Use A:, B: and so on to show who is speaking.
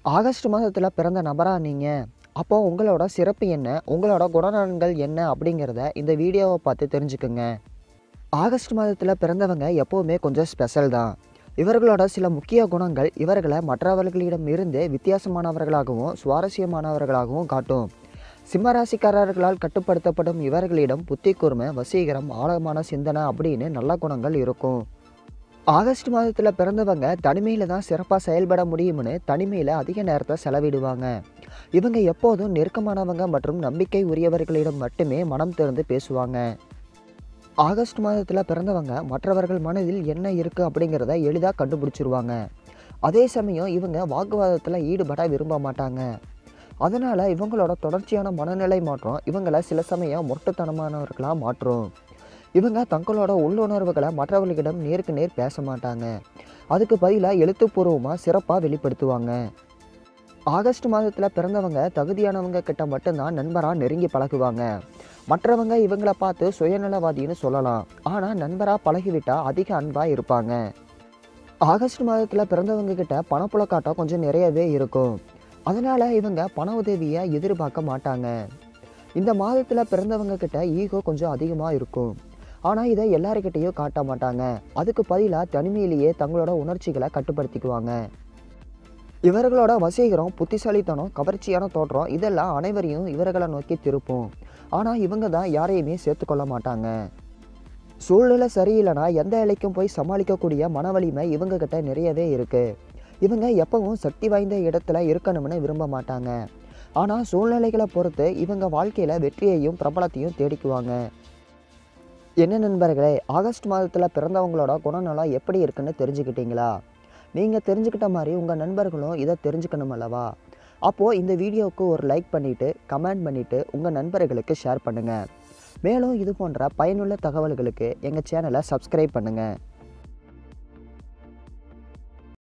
A: August மாதத்தில் பிறந்த நபரா நீங்கள் அப்போ உங்களோட சிறப்பு என்ன உங்களோட குணநலன்கள் என்ன அப்படிங்கிறத இந்த வீடியோவை பார்த்து தெரிஞ்சுக்குங்க ஆகஸ்ட் மாதத்தில் பிறந்தவங்க எப்போவுமே கொஞ்சம் ஸ்பெஷல் தான் இவர்களோட சில முக்கிய குணங்கள் இவர்களை மற்றவர்களிடம் இருந்து வித்தியாசமானவர்களாகவும் சுவாரஸ்யமானவர்களாகவும் காட்டும் சிம்மராசிக்காரர்களால் கட்டுப்படுத்தப்படும் இவர்களிடம் புத்தி கூர்மை வசீகரம் ஆழமான சிந்தனை அப்படின்னு நல்ல குணங்கள் இருக்கும் ஆகஸ்ட் மாதத்தில் பிறந்தவங்க தனிமையில் தான் சிறப்பாக செயல்பட முடியும்னு தனிமையில் அதிக நேரத்தை செலவிடுவாங்க இவங்க எப்போதும் நெருக்கமானவங்க மற்றும் நம்பிக்கை உரியவர்களிடம் மட்டுமே மனம் திறந்து பேசுவாங்க ஆகஸ்ட் மாதத்தில் பிறந்தவங்க மற்றவர்கள் மனதில் என்ன இருக்குது அப்படிங்கிறத எளிதாக கண்டுபிடிச்சிருவாங்க அதே சமயம் இவங்க வாக்குவாதத்தில் ஈடுபட விரும்ப மாட்டாங்க அதனால் இவங்களோட தொடர்ச்சியான மனநிலை மாற்றம் இவங்களை சில சமயம் மொட்டுத்தனமானவர்களாக மாற்றும் இவங்க தங்களோட உள்ளுணர்வுகளை மற்றவர்களிடம் நேருக்கு நேர் பேச மாட்டாங்க அதுக்கு பதிலாக எழுத்துப்பூர்வமாக சிறப்பாக வெளிப்படுத்துவாங்க ஆகஸ்ட் மாதத்தில் பிறந்தவங்க தகுதியானவங்க கிட்ட மட்டும்தான் நண்பராக நெருங்கி பழகுவாங்க மற்றவங்க இவங்கள பார்த்து சுயநலவாதின்னு சொல்லலாம் ஆனால் நண்பராக பழகிவிட்டா அதிக அன்பாக இருப்பாங்க ஆகஸ்ட் மாதத்தில் பிறந்தவங்க கிட்ட பணப்புழக்காட்டம் கொஞ்சம் நிறையவே இருக்கும் அதனால் இவங்க பண உதவியை எதிர்பார்க்க மாட்டாங்க இந்த மாதத்தில் பிறந்தவங்க கிட்ட ஈகோ கொஞ்சம் அதிகமாக இருக்கும் ஆனால் இதை எல்லாருக்கிட்டேயும் காட்ட மாட்டாங்க அதுக்கு பதிலாக தனிமையிலேயே தங்களோட உணர்ச்சிகளை கட்டுப்படுத்திக்குவாங்க இவர்களோட வசீகரம் புத்திசாலித்தனம் கவர்ச்சியான தோற்றம் இதெல்லாம் அனைவரையும் இவர்களை நோக்கி திருப்பும் ஆனால் இவங்க தான் யாரையுமே சேர்த்துக்கொள்ள மாட்டாங்க சூழ்நிலை சரியில்லைனா எந்த இலைக்கும் போய் சமாளிக்கக்கூடிய மன வலிமை இவங்க கிட்ட நிறையவே இருக்குது இவங்க எப்பவும் சக்தி வாய்ந்த இடத்துல இருக்கணும்னு விரும்ப மாட்டாங்க ஆனால் சூழ்நிலைகளை பொறுத்து இவங்க வாழ்க்கையில் வெற்றியையும் பிரபலத்தையும் தேடிக்குவாங்க என்ன நண்பர்களே ஆகஸ்ட் மாதத்தில் பிறந்தவங்களோட குணநலம் எப்படி இருக்குன்னு தெரிஞ்சுக்கிட்டீங்களா நீங்கள் தெரிஞ்சுக்கிட்ட மாதிரி உங்கள் நண்பர்களும் இதை தெரிஞ்சுக்கணும் அல்லவா அப்போது இந்த வீடியோவுக்கு ஒரு லைக் பண்ணிவிட்டு கமெண்ட் பண்ணிவிட்டு உங்கள் நண்பர்களுக்கு ஷேர் பண்ணுங்கள் மேலும் இது போன்ற பயனுள்ள தகவல்களுக்கு எங்கள் சேனலை சப்ஸ்கிரைப் பண்ணுங்கள்